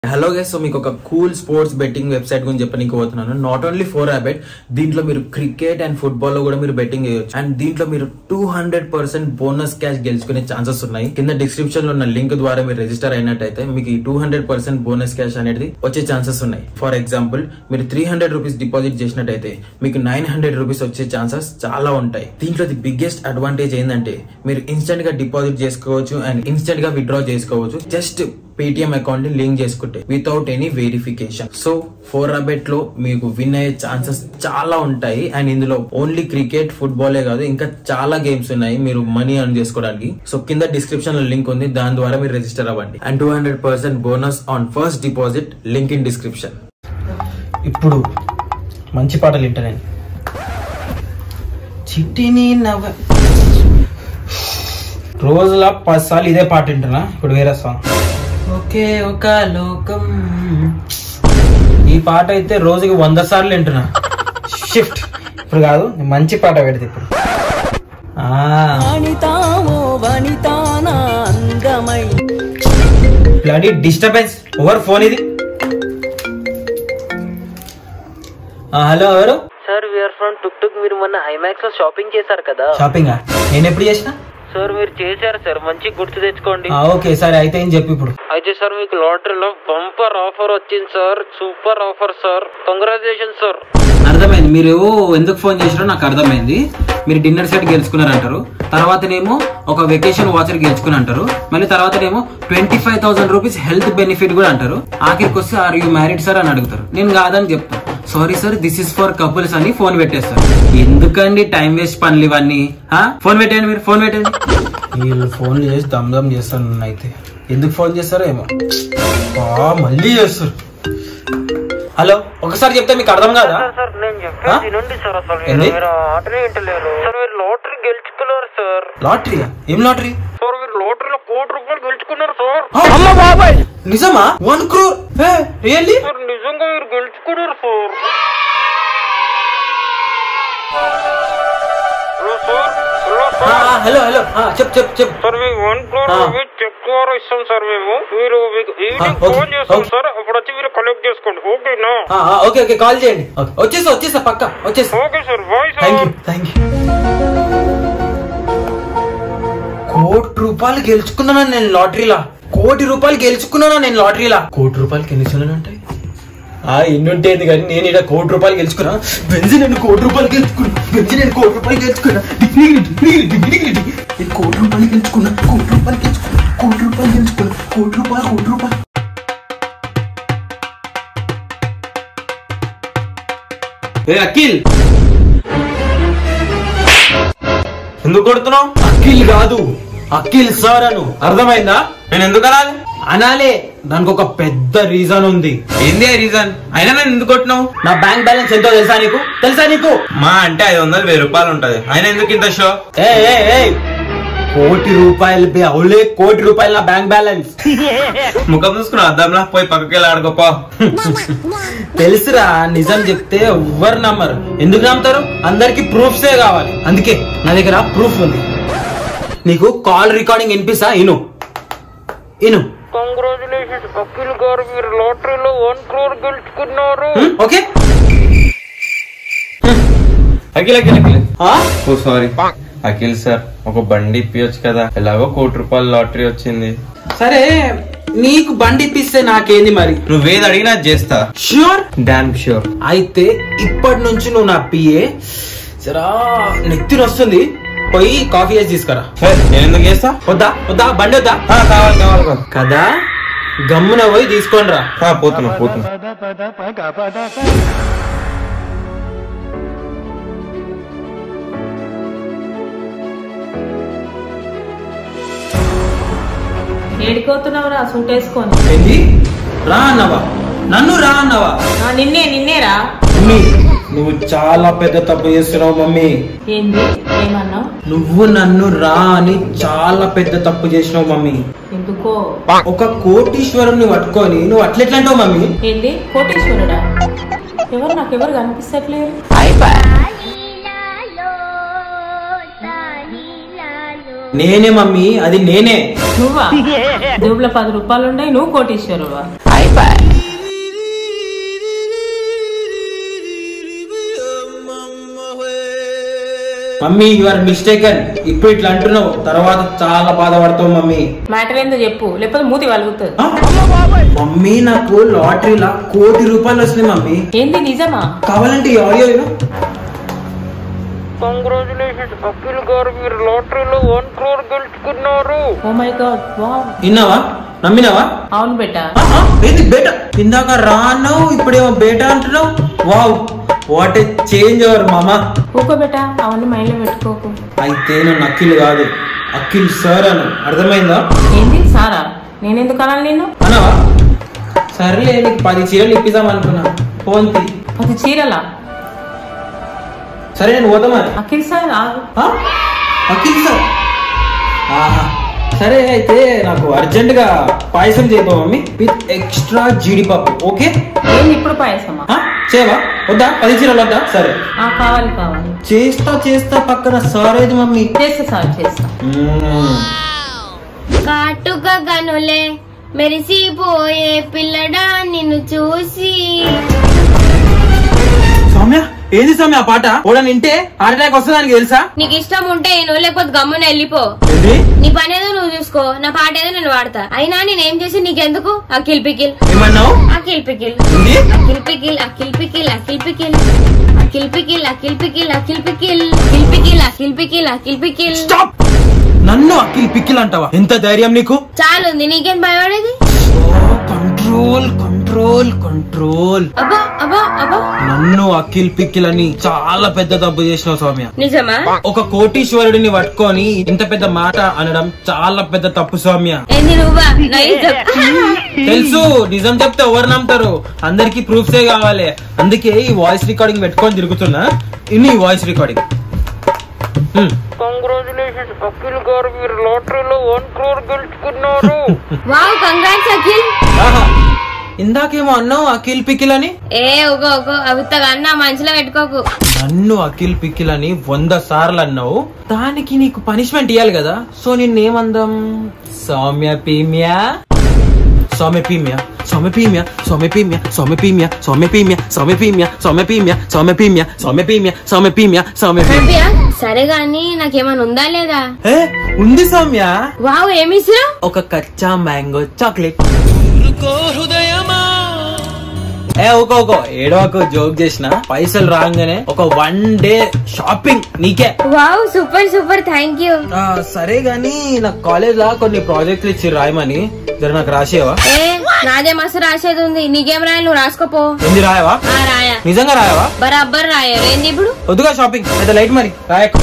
Hello guys so మీకు ఒక cool sports betting website గురించి చెప్పడానికి పోతున్నాను నాట్ ఓన్లీ ఫోర్ హ్యాబెట్ దీంట్లో మీరు క్రికెట్ అండ్ ఫుట్బాల్ లో కూడా మీరు బెట్టింగ్ చేయొచ్చు అండ్ దీంట్లో మీరు two hundred percent bonus cash గెలుచుకునే ఛాన్సెస్ ఉన్నాయి కింద డిస్క్రిప్షన్ లో ఉన్న లింక్ ద్వారా మీరు రిజిస్టర్ అయినట్టయితే మీకు ఈ two hundred percent bonus cash అనేది వచ్చే ఛాన్సెస్ ఉన్నాయి ఫర్ ఎగ్జాంపుల్ మీరు త్రీ హండ్రెడ్ రూపీస్ డిపాజిట్ చేసినట్టయితే మీకు నైన్ హండ్రెడ్ రూపీస్ వచ్చే ఛాన్సెస్ చాలా ఉంటాయి దీంట్లో ది బిగ్గెస్ట్ అడ్వాంటేజ్ ఏంటంటే మీరు ఇన్స్టెంట్ గా డిపాజిట్ చేసుకోవచ్చు అండ్ ఇన్స్టెంట్ గా విత్డ్రా చేసుకోవచ్చు జస్ట్ పేటిఎం అకౌంట్ ని లింక్ చేసుకుంటే without any verification so for అబెట్ లో మీకు విన్ అయ్యే ఛాన్సెస్ చాలా ఉంటాయి అండ్ ఇందులో ఓన్లీ క్రికెట్ ఫుట్బాలే కాదు ఇంకా చాలా గేమ్స్ ఉన్నాయి మీరు మనీ అర్న్ చేసుకోవడానికి సో కింద డిస్క్రిప్షన్ లో లింక్ ఉంది దాని ద్వారా మీరు రిజిస్టర్ అవ్వండి and two hundred percent bonus on first deposit link in description ఇప్పుడు మంచి పాటలు వింటా నేను చిట్టిని నవ్వ రోజులా పది సార్లు ఇదే పాట వింటున్నా ఇప్పుడు వేరే సాంగ్ ఒకే ఒక లోకం ఈ పాట అయితే రోజుకి వంద సార్లు వింటున్నా షిఫ్ట్ ఇప్పుడు కాదు నేను మంచి పాట పెడితే ఇప్పుడు ఆ, వనితామో వనితానా అందమై బ్లడీ డిస్టర్బెన్స్ ఓవర్ ఫోన్ ఇది ఆ, హలో ఎవరు sir we're from tuk tuk మీరు మొన్న ఐమాక్స్ లో షాపింగ్ చేశారు కదా షాపింగా నేను ఎప్పుడు చేసిన సార్ మీరు చేశారు సార్ మంచి గుర్తు తెచ్చుకోండి ఆ, ఓకే సరే అయితే ఏం చెప్పు ఇప్పుడు అయితే సార్ మీకు లాటరీలో బంపర్ ఆఫర్ వచ్చింది sir super offer sir congratulation sir అర్థమైంది మీరు ఎందుకు ఫోన్ చేసినారో నాకు అర్థమైంది మీరు డిన్నర్ సెట్ గెలుచుకున్నారు అంటారు తర్వాతనేమో ఒక వెకేషన్ వాచర్ గెలుచుకుని అంటారు మళ్ళీ తర్వాతనేమో twenty five thousand rupees health benefit కూడా అంటారు ఆఖరికి వస్తే ఆర్ యూ మ్యారీడ్ సార్ అని అడుగుతారు నేను కాదని చెప్తాను sorry sir this is for couples అని ఫోన్ పెట్టేస్తారు ఎందుకండి టైం వేస్ట్ పనులు ఇవన్నీ ఆ? ఫోన్ పెట్టండి మీరు ఫోన్ పెట్టండి వీళ్ళు ఫోన్ చేసి దమ్ దమ్ చేస్తాను నన్ను అయితే ఎందుకు ఫోన్ చేస్తారో ఏమో బా, మళ్ళీ చేస్తారు హలో ఒకసారి చెప్తే మీకు అర్థం కాదా సార్ నేను ఆ? చెప్పేది వినండి సార్ అసలు ఏంది? మీరు లాటరీ వింటలేరు సార్ మీరు లాటరీ గెలుచుకున్నారు సార్ లాటరీయా ఏం లాటరీ సార్ మీరు లాటరీలో కోటి రూపాయలు గెలుచుకున్నారు సార్ నిజమా వన్ క్రోర్ రియల్లీ సార్ నిజంగా మీరు గెలుచుకున్నారు sir hello sir hello sir hello hello చెప్ చెప్ చెప్ సార్ మీకు వన్ క్రోర్ ఆ. రూపీస్ చెక్ ద్వారా ఇస్తాం సార్ మేము మీరు మీకు ఈవినింగ్ ఆ, ఓకే, ఫోన్ చేస్తాం ఓకే. సార్ అప్పుడు వచ్చి మీరు కలెక్ట్ చేసుకోండి ఓకేనా ఓకే ఓకే కాల్ చేయండి Okay, వచ్చేసా వచ్చేసా పక్క వచ్చేసా okay sir bye thank you sir thank you కోటి రూపాయలు గెలుచుకున్నానా నేను లాటరీలా కోటి రూపాయలు గెలుచుకున్నానా నేను లాటరీలా కోటి రూపాయలకి ఎన్ని చిల్లలు ఉంటాయి ఆ ఎన్ని ఉంటాయి కానీ నేను ఇక్కడ కోటి రూపాయలు గెలుచుకున్నా బెంజి నేను కోటి రూపాయలు గెలుచుకున్నా బెంజి నేను కోటి రూపాయలు గెలుచుకున్నా డిగ్రీ డిగ్రీ డిగ్రీ డిగ్రీ నేను కోటి రూపాయలు గెలుచుకున్నా కోటి రూపాయలు గెలుచుకున్నా కోటి రూపాయలు గెలుచుకున్నా కోటి రూపాయలు కోటి రూపాయలు ఏ అఖిల్ ఎందుకు కొడుతున్నావు అఖిల్ కాదు అఖిల్ సార్ అను అర్థమైందా నేను ఎందుకు అనాలి అనాలే దానికి ఒక పెద్ద రీజన్ ఉంది ఏంది ఆ రీజన్ అయినా నేను ఎందుకు కొట్టినావు నా బ్యాంక్ బ్యాలెన్స్ ఎంతో తెలుసా నీకు తెలుసా నీకు మా అంటే ఐదు వందలు వెయ్యి రూపాయలు ఉంటది అయినా ఎందుకు ఇంత షో ఏ ఏ ఏ కోటి రూపాయలు బే అవులే కోటి రూపాయలు నా బ్యాంక్ బ్యాలెన్స్ ముఖం చూసుకుని అద్దంలా పోయి పక్కకి వెళ్ళి ఆడుకోపో తెలుసురా నిజం చెప్తే ఎవ్వరు నమ్మరు ఎందుకు నమ్ముతారు అందరికి ప్రూఫ్సే కావాలి అందుకే నా దగ్గర ప్రూఫ్ ఉంది నీకు కాల్ రికార్డింగ్ వినిపిస్తా ఇను ఇను కంగ్రాచులేషన్స్ అఖిల్ గారు మీరు లాటరీలో వన్ క్రోర్ గెలుచుకున్నారు హ్మ్, ఓకే అఖిల్ అఖిల్ అఖిల్ ఆ? ఓ సారీ అఖిల్ సార్ ఒక బండి ఇప్పియొచ్చు కదా ఎలాగో కోటి రూపాయల లాటరీ వచ్చింది సరే నీకు బండి ఇప్పిస్తే నాకేంది మరి నువ్వేది అడిగినా అది చేస్తా ష్యూర్ డామ్ షూర్ అయితే ఇప్పటి నుంచి నువ్వు నా పిఏ సరా నెత్తిని వస్తుంది పోయి కాఫీ చేసి తీసుకురా నేను ఎందుకు చేస్తా వద్దా వద్దా బండి వద్దా ఆ, కావాలి కావాలి కావాలి. కదా గమ్మున పోయి తీసుకోండి రా ఆ, పోతున్నా పోతున్నా ఏడిపోతున్నావురా సూట్ వేసుకొని ఏంది రా అన్నవా నన్ను రా అన్నవా ఆ, నిన్నే నిన్నేరా మమ్మీ నువ్వు చాలా పెద్ద తప్పు చేస్తున్నావు మమ్మీ ఏంది ఏమన్నావు నువ్వు నన్ను రా అని చాలా పెద్ద తప్పు చేసినావు మమ్మీ ఎందుకో ఒక కోటీశ్వరుని పట్టుకొని నువ్వు అట్లెట్లంటావు మమ్మీ ఏంది కోటేశ్వరుడా ఎవరు నాకు ఎవరు కనిపిస్తట్లేరు తాహిలాలో తాహిలాలో నేనే మమ్మీ అది నేనే నువ్వా జేబులో పది రూపాయలు ఉన్నాయి నువ్వు కోటీశ్వరువా మమ్మీ యు ఆర్ మిస్టేకన్ ఇప్పుడు ఇట్లా అంటున్నావు తర్వాత చాలా బాధపడతావు మమ్మీ మ్యాటర్ ఏందో చెప్పు లేకపోతే మూతి వలుగుతుంది ఆ? మమ్మీ నాకు లాటరీలా కోటి రూపాయలు వచ్చినాయి మమ్మీ ఏంది నిజమా కావాలంటే ఈ ఆడియో విను. కంగ్రాచులేషన్స్ అఖిల్ గారు మీరు లాటరీలో వన్ క్రోర్ గెలుచుకున్నారు ఓ మై గాడ్ వావ్ విన్నావా నమ్మినావా అవును బేటా ఆ, ఆ, ఏంది బేట ఇందాక రా అన్నావు ఇప్పుడేమో బేట అంటున్నావు wow what a change our మామా ఊకో బేటా అవన్నీ మైండ్లో పెట్టుకోకు అయితే నన్ను అఖిల్ కాదు అఖిల్ సార్ అను అర్థమైందా ఏంది సారా నేనెందుకు అనాలి నేను అన్నావా సర్లే నీకు పది చీరలు ఇప్పిద్దాం అనుకున్నా ఫోన్ తీ పది చీరలా సరే నేను పోతామా అఖిల్ సార్ ఆగు ఆ? అఖిల్ సార్ ఆహా. సరే అయితే నాకు అర్జెంట్ గా పాయసం చేయబో మమ్మీ విత్ ఎక్స్ట్రా జీడిపప్పు ఓకే ఏంది ఇప్పుడు పాయసమా ఆ? చేయవా వద్దా పది చీరలు వద్దా సరే ఆ కావాలి కావాలి చేస్తా చేస్తా పక్కన సార్ ఏది మమ్మీ చేస్తా సార్ చేస్తా మ్మ్. కాటుక గనులే మెరిసిపోయే పిల్లడా నిన్ను చూసి సౌమ్య ఏది సౌమ్య ఆ పాట ఓడని వింటే హార్ట్ అటాక్ వస్తుంది దానికి తెలుసా నీకు ఇష్టం ఉంటే నువ్వు లేకపోతే గమ్మున వెళ్ళిపో ఏంది నీ పని ఏదో నువ్వు చూసుకో నా పాట ఏదో నేను వాడతా అయినా నేనేం చేసి నీకెందుకు అఖిల్ పికిల్ ఏమన్నావు అఖిల్ పికిల్ ఏంది Akhil pickle Akhil pickle Akhil pickle Akhil pickle Akhil pickle Akhil pickle Akhil pickle Akhil pickle Akhil pickle stop నన్ను అఖిల్ పిక్కిల్ అంటావా ఎంత ధైర్యం నీకు చాలుంది నీకేం భయపడేది కంట్రోల్ కంట్రోల్ కంట్రోల్ అబ్బా అబ్బా అబ్బా నన్ను అఖిల్ పిక్కిల్ అని చాలా పెద్ద తప్పు చేసినావు సౌమ్య నిజమా ఒక కోటీశ్వరుడిని పట్టుకొని ఇంత పెద్ద మాట అనడం చాలా పెద్ద తప్పు సౌమ్య ఏంది నువ్వా నా ఇష్టం. తెలుసు నిజం చెప్తే ఎవరు నమ్ముతారు అందరికి ప్రూఫ్సే కావాలి అందుకే ఈ వాయిస్ రికార్డింగ్ పెట్టుకొని తిరుగుతున్నా ఇన్ని వాయిస్ రికార్డింగ్ కంగ్రాచులేషన్స్ అఖిల్ గారు మీరు లాటరీలో వన్ క్రోర్ గెలుచుకున్నారు వావ్ కంగ్రాట్స్ అఖిల్ ఇందాకేమో అన్నావు అఖిల్ పికిల్ అని ఏ ఒక ఒక అవిత్తగా అన్న మనసులో పెట్టుకోకు నన్ను అఖిల్ పికిల్ అని వంద సార్లు అన్నావు దానికి నీకు పనిష్మెంట్ ఇవ్వాలి కదా సో నిన్నేమందాం సౌమ్య పీమ్యా సౌమ్య పీమ్య సౌమ్య పీమ్య సౌమ్య పీమ్య సౌమ్య పీమ్య సౌమ్య పీమ్య సౌమ్య పీమ్య సౌమ్య పీమ్య సౌమ్య పీమ్య సౌమ్య పీమ్య సౌమ్య పీమ్య సౌమ్య పీమ్య హ్యాపీయా సరే గాని నాకేమైనా ఉందా లేదా ఏ, ఉంది సౌమ్య వావ్ ఏమిస్రా ఒక కచ్చా మ్యాంగో చాక్లెట్ ఏ ఓకో ఓకో ఏడోకు జోక్ చేసిన పైసలు రాగానే ఒక వన్ డే షాపింగ్ నీకే wow super super thank you ఆ, సరే గాని నాకు కాలేజ్ లా కొన్ని ప్రాజెక్టులు ఇచ్చి రాయమని జర నాకు రాసేవా ఏ నాదే మస్తు రాసేది ఉంది నీకేం రాయాలి నువ్వు రాసుకోపో ఏంది రాయవా ఆ రాయా నిజంగా రాయవా బరాబర్ రాయాలి ఏంది ఇప్పుడు వద్దుగా షాపింగ్ అయితే లైట్ మరి రాయకు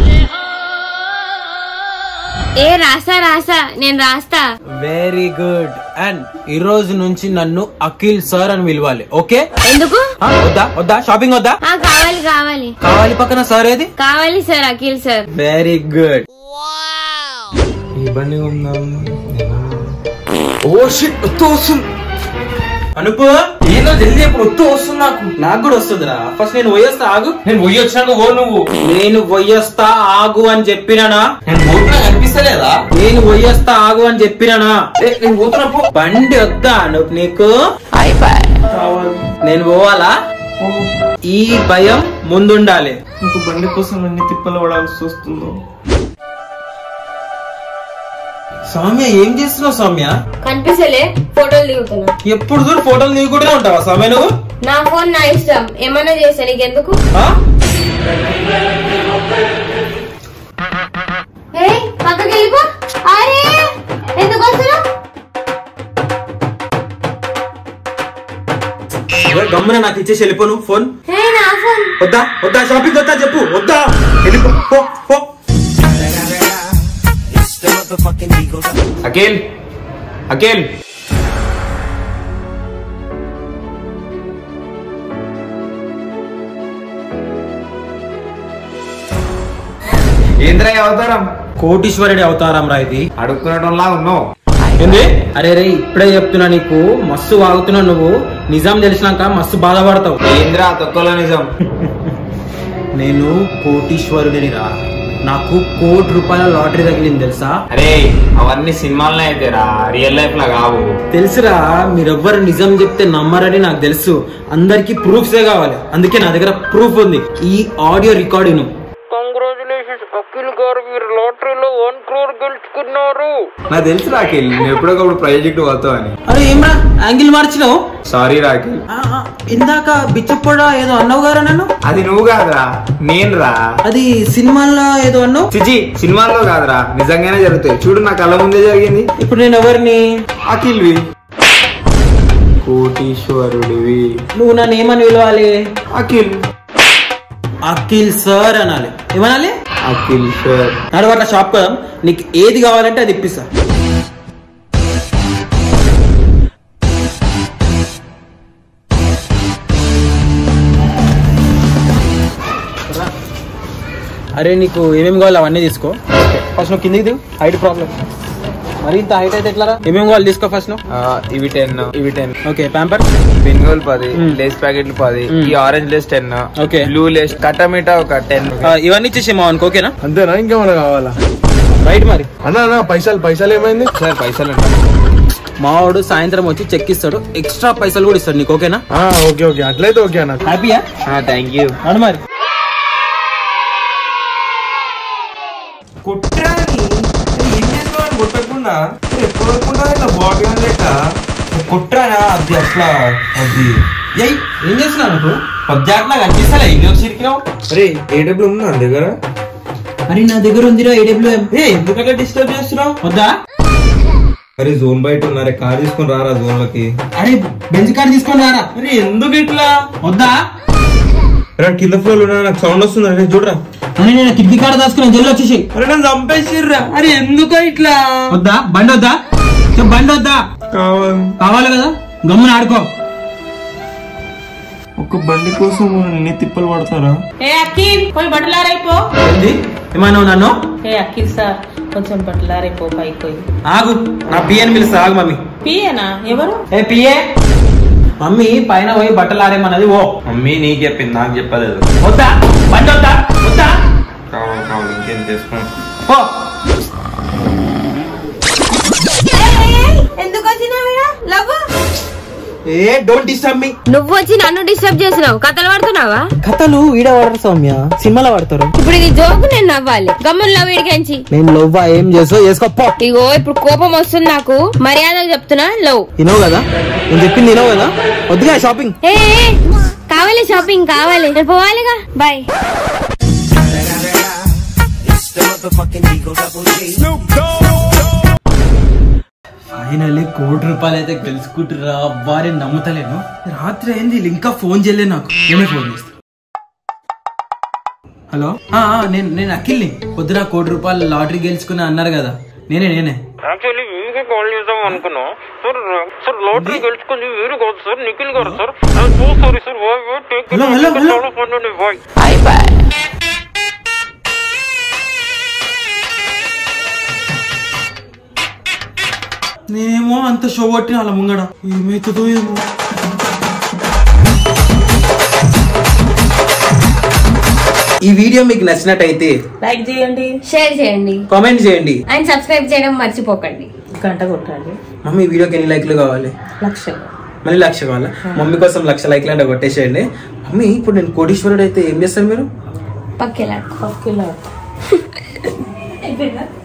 ఏ రాస్తా రాస్తా నేను రాస్తా వెరీ గుడ్ అండ్ ఈ రోజు నుంచి నన్ను అఖిల్ సార్ అని పిలవాలి ఓకే ఎందుకు ఆ, వద్దా వద్దా షాపింగ్ వద్దా ఆ కావాలి కావాలి కావాలి పక్కన సార్ ఏది కావాలి sir Akhil sir very good oh shit ఒత్తు వస్తుంది అనుపు ఏదో జల్దీ ఇప్పుడు ఒత్తు వస్తుంది నాకు నాకు కూడా వస్తుందిరా ఫస్ట్ నేను పోయేస్తా ఆగు నేను పోయి వచ్చినాక ఓ నువ్వు నేను పోయేస్తా ఆగు అని చెప్పినానా నేను పోతున్నా కనిపిస్తలేదా నేను పోయేస్తా ఆగు అని చెప్పినానా ఏ, నేను పోతున్నా పో బండి వద్దా అనుపు నీకు నేను పోవాలా ఈ భయం ముందుండాలి నీకు బండి కోసం ఎన్ని తిప్పలు పడాల్సి వస్తుందో సౌమ్య ఏం చేస్తున్నావు సౌమ్య కనిపిస్తలే ఫోటోలు దిగుతున్నా ఎప్పుడు చూడు ఫోటోలు దిగుకుంటూనే ఉంటావా సౌమ్య నువ్వు నా ఫోన్ నా ఇష్టం ఏమన్నా చేస్తా నీకెందుకు ఆ? ఏ పక్కకి వెళ్ళిపో అరే ఎందుకు వస్తున్నావు ఏ, గమ్మున నాకు ఇచ్చేసి వెళ్ళిపోను ఫోన్ ఏ నా ఫోన్ వద్దా వద్దా షాపింగ్ వద్దా చెప్పు వద్దా వెళ్ళిపో పో పో అఖిల్ అఖిల్ ఏంద్రయ్య అవతారం కోటీశ్వరుడి అవతారం రా ఇది అడుక్కునటంలా ఉన్నావు ఏంది అరే రే ఇప్పుడే చెప్తున్నా నీకు మస్తు వాగుతున్నావు నువ్వు నిజాం తెలిసినాక మస్తు బాధపడతావు ఏంద్రా తొక్కలో నిజం నేను కోటీశ్వరుడిని రా నాకు కోటి రూపాయల లాటరీ తగిలింది తెలుసా అరే అవన్నీ సినిమాలనే అయితేరా రియల్ లైఫ్ లా కావు తెలుసురా మీరెవ్వరు నిజం చెప్తే నమ్మరని నాకు తెలుసు అందరికి ప్రూఫ్సే కావాలి అందుకే నా దగ్గర ప్రూఫ్ ఉంది ఈ ఆడియో రికార్డింగ్ కంగ్రాచులేషన్స్ అఖిల్ గారు మీరు లాటరీలో వన్ క్రోర్ గెలుచుకున్నారు నాకు తెలుసు రాకిల్ నేను ఎప్పుడొకప్పుడు ప్రాజెక్ట్ పోతావు అని అరే ఏమ్రా యాంగిల్ మార్చినావు సారీ రాకిల్ ఆ, ఆ, ఇందాక బిచ్చప్పడా ఏదో అన్నావు గారా నన్ను అది నువ్వు కాదురా నేను రా అది సినిమాల్లో ఏదో అన్నావు చిచి సినిమాల్లో కాదురా నిజంగానే జరుగుతాయి చూడు నా కళ్ళ ముందే జరిగింది ఇప్పుడు నేను ఎవరిని అఖిల్వి కోటీశ్వరుడివి నువ్వు నన్ను ఏమని పిలవాలి అఖిల్ అఖిల్ సార్ అనాలి ఏమనాలి అఖిల్ సార్ నడవట్ల షాప్ కదా నీకు ఏది కావాలంటే అది ఇప్పిస్తా అరే నీకు ఏమేమి కావాలి అవన్నీ తీసుకో ఫస్ట్ నువ్వు కిందికి దిగు హైట్ ప్రాబ్లం మరి ఇంత హైట్ అయితే ఎట్లా ఏమేమి కావాలి తీసుకో ఫస్ట్ నువ్వు ఇవి టెన్ ఇవి టెన్ ఓకే ప్యాంపర్ బెంగోల్ పది మ్మ్. లేస్ ప్యాకెట్లు పది మ్మ్. ఈ orange Lays ten okay. Blue Lays కట్టమిటా ఒక టెన్ ఇవన్నీ ఇచ్చేసేమా అనుకో ఓకేనా అంతేనా ఇంకేమైనా కావాలా రైట్ మరి అన్న అన్న పైసలు పైసలు ఏమైంది సార్ పైసలు మావాడు సాయంత్రం వచ్చి చెక్ ఇస్తాడు ఎక్స్ట్రా పైసలు కూడా ఇస్తాడు నీకు ఓకేనా ఆ, ఓకే ఓకే అట్లయితే ఓకే అన్న హ్యాపీయా థ్యాంక్ యూ అను మరి కుట్రాని ఏం చేసుకోవాలి కొట్టకుండా ఎప్పుడు కొట్టుకుంటా ఇట్లా బాడీ లెక్క కుట్రానా అది అట్లా అది ఏయ్ ఏం చేస్తున్నావు నువ్వు పొద్దుట్లా కనిపిస్తలే ఇది వచ్చి ఇరికినావు అరే ఏ డబ్బులు ఉంది నా దగ్గర అరే నా దగ్గర ఉందిరా ఏడబ్ల్యూఎం ఏ ఎందుకంటే డిస్టర్బ్ చేస్తున్నావు వద్దా అరే జోన్ బయట ఉన్నారే కార్ తీసుకొని రారా జోన్ లోకి అరే బెంచ్ కార్ తీసుకొని రారా అరే ఎందుకు ఇట్లా వద్దా అరే కింద ఫ్లోర్ ఉన్నా నాకు సౌండ్ వస్తుంది అరే చూడరా అని నేను కిడ్నీ కార్ దాచుకుని జల్లు వచ్చేసి అరే నన్ను చంపేసిర్రా అరే ఎందుకు ఇట్లా వద్దా బండి వద్దా చెప్పు బండి వద్దా కావాలి కావాలి కదా గమ్మున ఆడుకో ఒక బండి కోసం ఎన్ని తిప్పలు పడతారా ఏ అఖిల్ పోయి బట్టలారైపో ఏంది ఏమన్నావు నన్ను ఏ అఖిల్ సార్ కొంచెం బట్టలారైపో పైకి పోయి ఆగు నా పిఏని పిలుస్తా ఆగు మమ్మీ పియేనా ఎవరు ఏ పిఏ మమ్మీ పైన పోయి బట్టలు ఆరేమన్నది ఓ మమ్మీ నీకు చెప్పింది నాకు చెప్పలేదు వద్దా బండి వద్దా వద్దా కావాలి కావాలి ఇంకేం చేసుకో ఓ ఎందుకు వచ్చినావు లవ్ ఏ డోంట్ డిస్టర్బ్ మీ నువ్వు వచ్చి నన్ను డిస్టర్బ్ చేసినావు కథలు పడుతున్నావా కథలు ఈడ వాడరు సౌమ్య సినిమాలో వాడతారు ఇప్పుడు ఇది జోకు నేను నవ్వాలి గమ్మున వీడికించి నేను లవ్వా ఏం చేసో చేసుకో పో ఇగో ఇప్పుడు కోపం వస్తుంది నాకు మర్యాదగా చెప్తున్నా లవ్ వినవు కదా నేను చెప్పింది వినవు కదా వద్దుగా షాపింగ్ ఏ ఏ, కావాలి షాపింగ్ కావాలి రేపు పోవాలిగా బాయ్ ఫైనల్లీ కోటి రూపాయలు అయితే గెలుచుకుంటురా వారి నమ్ముతలేను రాత్రి అయింది వీళ్ళు ఇంకా ఫోన్ చేయలేదు నాకు నేనే ఫోన్ చేస్తా హలో ఆ, ఆ, నేను నేను అఖిల్ని పొద్దున కోటి రూపాయలు లాటరీ గెలుచుకున్నా అన్నారు కదా నేనే నేనే యాక్చువల్లీ వీకే కాల్ చేద్దాం అనుకున్నా సార్ సార్ లాటరీ గెలుచుకుంది వీరు కాదు సార్ నిఖిల్ గారు sir so sorry sir bye bye take hello, hello, hello. చాలా ఫన్ అండి బాయ్ నేనేమో అంత షో కొట్టిన వాళ్ళ ముంగడ ఏమైతుందో ఏమో ఈ వీడియో మీకు నచ్చినట్టయితే లైక్ చేయండి షేర్ చేయండి కామెంట్ చేయండి అండ్ సబ్స్క్రైబ్ చేయడం మర్చిపోకండి గంట కొట్టండి మమ్మీ ఈ వీడియోకి ఎన్ని లైక్లు కావాలి లక్షలు మళ్ళీ లక్ష కావాలా మమ్మీ కోసం లక్ష లైక్లు అంటే కొట్టేసేయండి మమ్మీ ఇప్పుడు నేను కోటీశ్వరుడు అయితే ఏం చేస్తారు మీరు పక్కెలా పక్కిలా